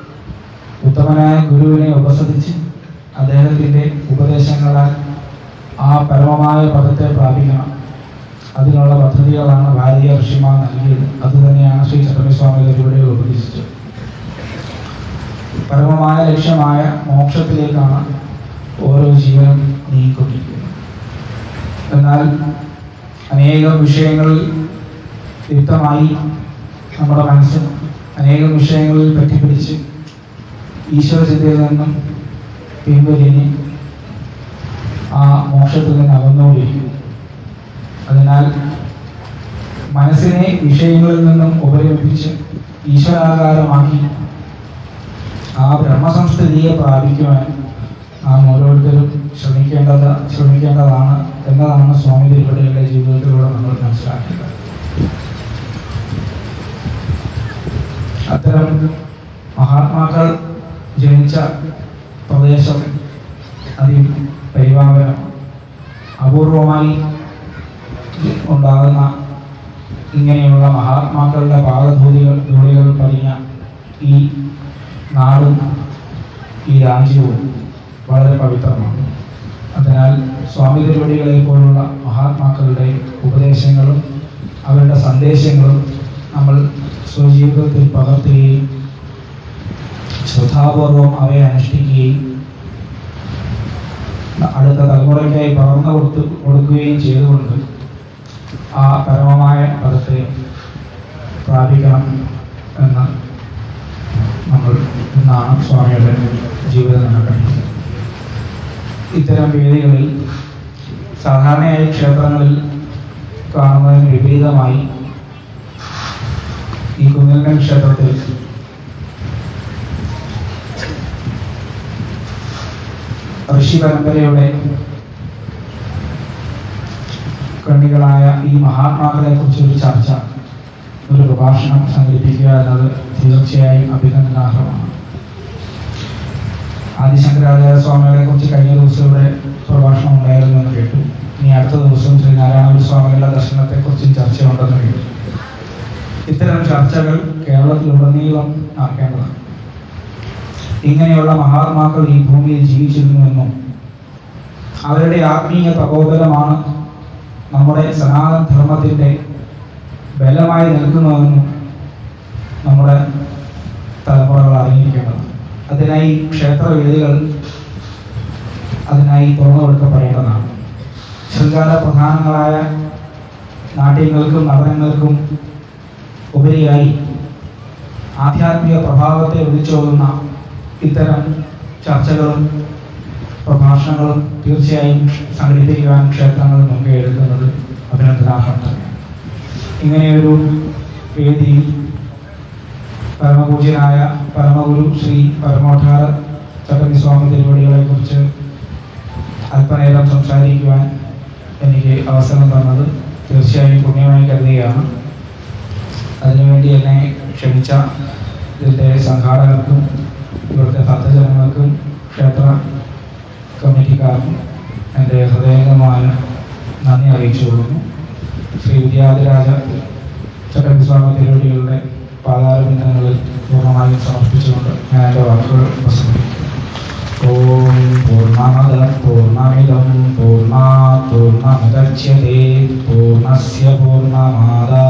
ഉത്തമനായ ഗുരുവിനെ ഉപസരിച്ച് അദ്ദേഹത്തിന്റെ ഉപദേശങ്ങളാൽ ആ പരമമായ പദത്തെ പ്രാപിക്കണം അതിനുള്ള പദ്ധതികളാണ് ഭാരതീയ ഋഷിമാർ നൽകിയത് അതുതന്നെയാണ് ശ്രീ ചട്ടമ്പിസ്വാമികൾ ഇവിടെ ഉപദേശിച്ചത് പരമമായ ലക്ഷ്യമായ മോക്ഷത്തിലേക്കാണ് ഓരോ ജീവനും നീങ്ങിക്കൊണ്ടിരിക്കുന്നത് എന്നാൽ അനേകം വിഷയങ്ങളിൽ യുക്തമായി നമ്മുടെ മനസ്സ് അനേകം വിഷയങ്ങളിൽ പറ്റിപ്പിടിച്ച് ഈശ്വരചിന്തയിൽ നിന്നും പിൻവലിഞ്ഞ് ആ മോക്ഷത്തിൽ നിന്ന് അകന്നുകൊണ്ടിരിക്കുന്നു അതിനാൽ മനസ്സിനെ വിഷയങ്ങളിൽ നിന്നും ഉപരിമിപ്പിച്ച് ഈശ്വരാകാരമാക്കി ആ ബ്രഹ്മസംസ്ഥിതിയെ പ്രാപിക്കുവാൻ നാം ഓരോരുത്തരും ശ്രമിക്കേണ്ടത് ശ്രമിക്കേണ്ടതാണ് എന്നതാണ് സ്വാമി തിരുപ്പതിയുടെ ജീവിതത്തിലൂടെ നമ്മൾ മനസ്സിലാക്കേണ്ടത് അത്തരം മഹാത്മാക്കൾ ജനിച്ച പ്രദേശം അതി പരിപാവനം അപൂർവമായി ഉണ്ടാകുന്ന ഇങ്ങനെയുള്ള മഹാത്മാക്കളുടെ പാദധൂലികൾ ധൂളികൾ പതിഞ്ഞ ഈ നാടും ഈ രാജ്യവും വളരെ പവിത്രമാണ് അതിനാൽ സ്വാമി തിരുവടികളെ പോലുള്ള മഹാത്മാക്കളുടെ ഉപദേശങ്ങളും അവരുടെ സന്ദേശങ്ങളും നമ്മൾ സ്വജീവിതത്തിൽ പകർത്തുകയും ശ്രദ്ധാപൂർവം അവയെ അനുഷ്ഠിക്കുകയും അടുത്ത തലമുറയ്ക്കായി പകർന്നു കൊടുത്തു കൊടുക്കുകയും ചെയ്തുകൊണ്ട് ആ പരമമായ പദത്തെ പ്രാപിക്കണം എന്ന് നമ്മൾ ഇന്നാണ് സ്വാമിയുടെ ജീവിതം നടക്കുന്നത് ഇത്തരം വേദികളിൽ സാധാരണയായി ക്ഷേത്രങ്ങളിൽ കാണുന്നതിന് വിപരീതമായി ഈ കുന്നിൽക്കൽ ക്ഷേത്രത്തിൽ ഋഷി പരമ്പരയുടെ കണ്ണികളായ ഈ മഹാത്മാക്കളെ കുറിച്ച് ഒരു ചർച്ച ഒരു പ്രഭാഷണം സംഘടിപ്പിക്കുക എന്നത് തീർച്ചയായും അഭിനന്ദനാർഹമാണ് ആദിശങ്കരാചാര്യ സ്വാമികളെ കുറിച്ച് കഴിഞ്ഞ ദിവസം ഇവിടെ പ്രഭാഷണം ഉണ്ടായിരുന്നു എന്ന് കേട്ടു ഇനി അടുത്ത ദിവസം ശ്രീ നാരായണ സ്വാമികളുടെ ദർശനത്തെക്കുറിച്ചും ചർച്ചയുണ്ടെന്ന് കേട്ടു ഇത്തരം ചർച്ചകൾ കേരളത്തിലുടനീളം നടക്കേണ്ടതാണ് ഇങ്ങനെയുള്ള മഹാത്മാക്കൾ ഈ ഭൂമിയിൽ ജീവിച്ചിരുന്നുവെന്നും അവരുടെ ആത്മീയ തപോബലമാണ് നമ്മുടെ സനാതന ധർമ്മത്തിൻ്റെ ബലമായി നിൽക്കുന്നുവെന്നും നമ്മുടെ തലമുറകൾ അറിഞ്ഞിരിക്കേണ്ടത് അതിനായി ക്ഷേത്രവേദികൾ അതിനായി തുറന്നു കൊടുക്കപ്പെടേണ്ടതാണ് ശൃംഗാര പ്രധാനങ്ങളായ നാട്യങ്ങൾക്കും നടനങ്ങൾക്കും ഉപരിയായി ആധ്യാത്മിക പ്രഭാവത്തെ വിളിച്ചോതുന്ന ഇത്തരം ചർച്ചകളും പ്രഭാഷണങ്ങളും തീർച്ചയായും സംഘടിപ്പിക്കുവാൻ ക്ഷേത്രങ്ങൾ മുൻകൈ എടുക്കുന്നത് അഭിനന്ദനാർഹം തന്നെയാണ് ഇങ്ങനെയൊരു വേദിയിൽ പരമപൂജ്യനായ പരമഗുരു ശ്രീ പരമോദ്ധാര ചട്ടമ്പി സ്വാമി തിരുവടികളെ കുറിച്ച് അല്പനേരം സംസാരിക്കുവാൻ എനിക്ക് അവസരം തന്നത് തീർച്ചയായും പുണ്യമായി കരുതുകയാണ് അതിനുവേണ്ടി എന്നെ ക്ഷണിച്ച ഇതിൻ്റെ സംഘാടകർക്കും ഇവിടുത്തെ ഭക്തജനങ്ങൾക്കും ക്ഷേത്ര കമ്മിറ്റിക്കാർക്കും എൻ്റെ ഹൃദയംഗമായ നന്ദി അറിയിച്ചു കൊള്ളുന്നു ശ്രീ വിദ്യാധിരാജ ചട്ടമ്പിസ്വാമി തിരുവടികളുടെ പാതാരബിന്ദങ്ങളിൽ പൂർണ്ണമായും സമർപ്പിച്ചുകൊണ്ട് ഞാൻ എൻ്റെ വാക്കുകൾ പ്രസംഗിക്കും ഓം പൂർണ്ണമദ പൂർണ്ണമിദം പൂർണ്ണാ പൂർണ്ണമുദച്യത്തെ പൂർണ്ണസ്യ പൂർണ്ണമാദായ